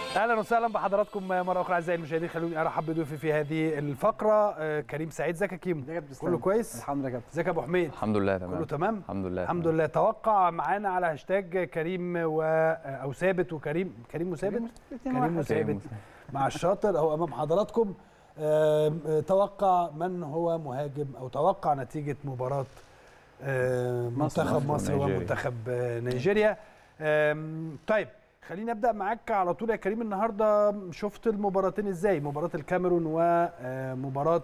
اهلا وسهلا بحضراتكم مره اخرى اعزائي المشاهدين خلوني ارحب بضيوفي في هذه الفقره آه، كريم سعيد ازيك يا كيمو كله كويس الحمد لله يا كابتن ازيك يا ابو حميد الحمد لله تمام كله تمام الحمد لله الحمد تمام. لله توقع معانا على هاشتاج كريم و او ثابت وكريم كريم وثابت كريم وثابت مع الشاطر اهو امام حضراتكم آم، آه، توقع من هو مهاجم او توقع نتيجه مباراه آم، مصر منتخب مصر ونيجيريا. ومنتخب آه، نيجيريا آم، طيب خليني ابدا معاك على طول يا كريم النهارده شفت المباراتين ازاي مباراه الكاميرون ومباراه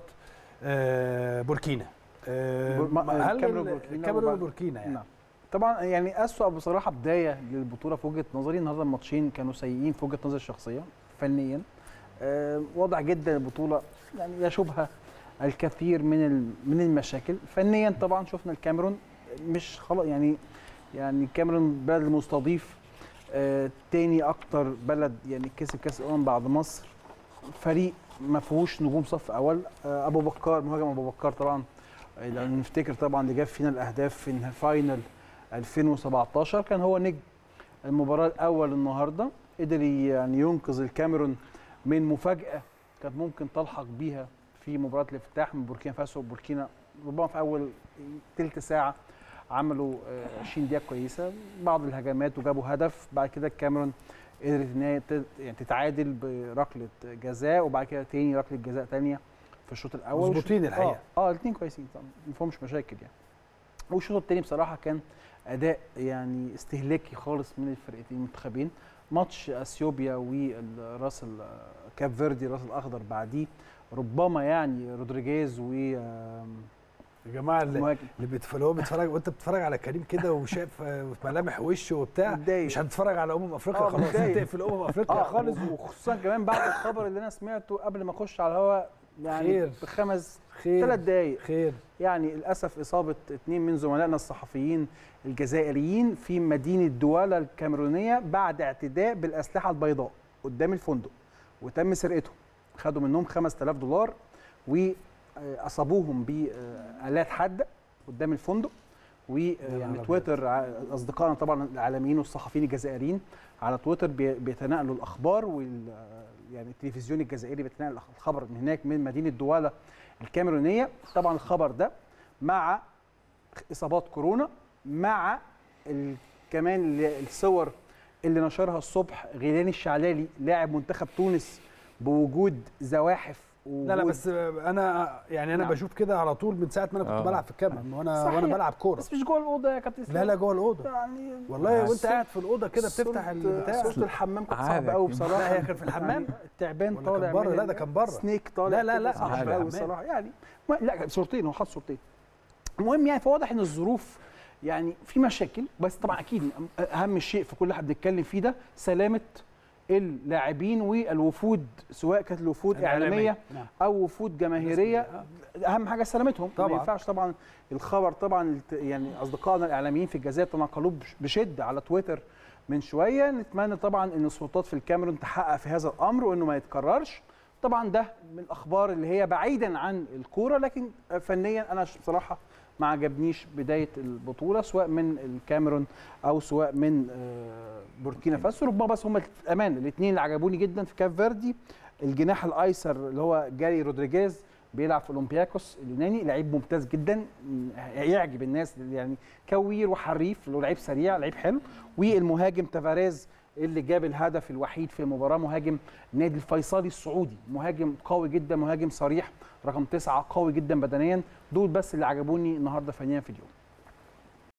بوركينا آه، بور- ما- هل الكاميرون ال- وبوركينا الكاميرون وبعد- وبوركينا يعني نعم طبعا يعني اسوأ بصراحه بدايه للبطوله في وجهه نظري النهارده الماتشين كانوا سيئين في وجهه نظري الشخصيه فنيا آه، واضح جدا البطوله يعني يشوبها الكثير من ال- من المشاكل فنيا طبعا شفنا الكاميرون مش خلاص يعني يعني الكاميرون بلد مستضيف آه، تاني اكتر بلد يعني كسب كاس الامم بعد مصر فريق ما فيهوش نجوم صف اول آه، ابو بكر مهاجم ابو بكر طبعا آه، لو نفتكر طبعا اللي جاب فينا الاهداف في الفاينل 2017 كان هو نجم المباراه الاول النهارده قدر يعني ينقذ الكاميرون من مفاجاه كانت ممكن تلحق بيها في مباراه الافتتاح من بوركينا فاسو وبوركينا ربما في اول تلت ساعه عملوا آه، 20 دقيقه كويسه بعض الهجمات وجابوا هدف بعد كده الكاميرون قدرت ان هي تت- يعني تتعادل بركله جزاء وبعد كده تاني ركله جزاء تانية في الشوط الاول مظبوطين والشوط- الحقيقة. اه, آه الاثنين كويسين طبعا ما فيهمش مشاكل يعني والشوط الثاني بصراحه كان اداء يعني استهلاكي خالص من الفرقتين المنتخبين ماتش اثيوبيا والراس ال- كاب فيردي راس الاخضر بعديه ربما يعني رودريجيز و آم، يا جماعه اللي, مهاجم اللي بيتفرج هو بيتفرج وانت بتتفرج على كريم كده وشايف آه، ملامح وشه وبتاع متضايق. مش هتتفرج على امم افريقيا آه، خلاص متضايق. هتقفل امم افريقيا اه خالص خالص وخصوصا كمان بعد الخبر اللي انا سمعته قبل ما اخش على الهواء يعني خير. بخمس خير ثلاث دقائق خير يعني للاسف اصابه اثنين من زملائنا الصحفيين الجزائريين في مدينه دوالا الكاميرونيه بعد اعتداء بالاسلحه البيضاء قدام الفندق وتم سرقتهم خدوا منهم 5000 دولار واصابوهم بالات حاده قدام الفندق ويعني نهار تويتر ع- اصدقائنا طبعا العالميين والصحفيين الجزائريين على تويتر بي- بيتناقلوا الاخبار وال يعني التلفزيون الجزائري بيتنقل الخبر من هناك من مدينه دوالا الكاميرونيه طبعا الخبر ده مع اصابات كورونا مع ال... كمان ال- الصور اللي نشرها الصبح غيلاني الشعلالي لاعب منتخب تونس بوجود زواحف لا لا ووجود- بس آه، انا يعني انا نعم. بشوف كده على طول من ساعه ما انا كنت آه. بلعب في الكاميرون وانا صحيح. وانا بلعب كوره بس مش جوه الاوضه يا كابتن لا إسلام. لا جوه الاوضه يعني والله وانت صورة- قاعد في الاوضه كده بتفتح صورة- البتاع صورة الحمام كانت عادي صعبه قوي أكيد. بصراحه لا، هي كانت في الحمام؟ يعني التعبان ولا طالع كان بره؟ من لا، ال- ده كان بره. سنيك طالع لا، لا، كده لا، صعب مش في قوي الحمام. بصراحه يعني ما- لا صورتين هو حاط صورتين المهم يعني فواضح ان الظروف يعني في مشاكل بس طبعا اكيد اهم شيء في كل اللي احنا بنتكلم فيه ده سلامه اللاعبين والوفود سواء كانت الوفود اعلاميه نعم. او وفود جماهيريه اهم حاجه سلامتهم طبعاً. ما ينفعش طبعا الخبر طبعا الت- يعني اصدقائنا الاعلاميين في الجزائر تناقلوه بش- بشده على تويتر من شويه نتمنى طبعا ان السلطات في الكاميرون تحقق في هذا الامر وانه ما يتكررش طبعا ده من الاخبار اللي هي بعيدا عن الكوره لكن فنيا انا ش- بصراحه ما عجبنيش بدايه البطوله سواء من الكاميرون او سواء من آه، بوركينا فاسو ربما بس هم الامان الاثنين اللي عجبوني جدا في كاب فيردي الجناح الايسر اللي هو جاري رودريجيز بيلعب في اولمبياكوس اليوناني لعيب ممتاز جدا م- يعجب الناس يعني كوير وحريف له لعيب سريع لعيب حلو والمهاجم تافاريز اللي جاب الهدف الوحيد في المباراه مهاجم نادي الفيصلي السعودي مهاجم قوي جدا مهاجم صريح رقم تسعة قوي جدا بدنيا دول بس اللي عجبوني النهارده فنيا في اليوم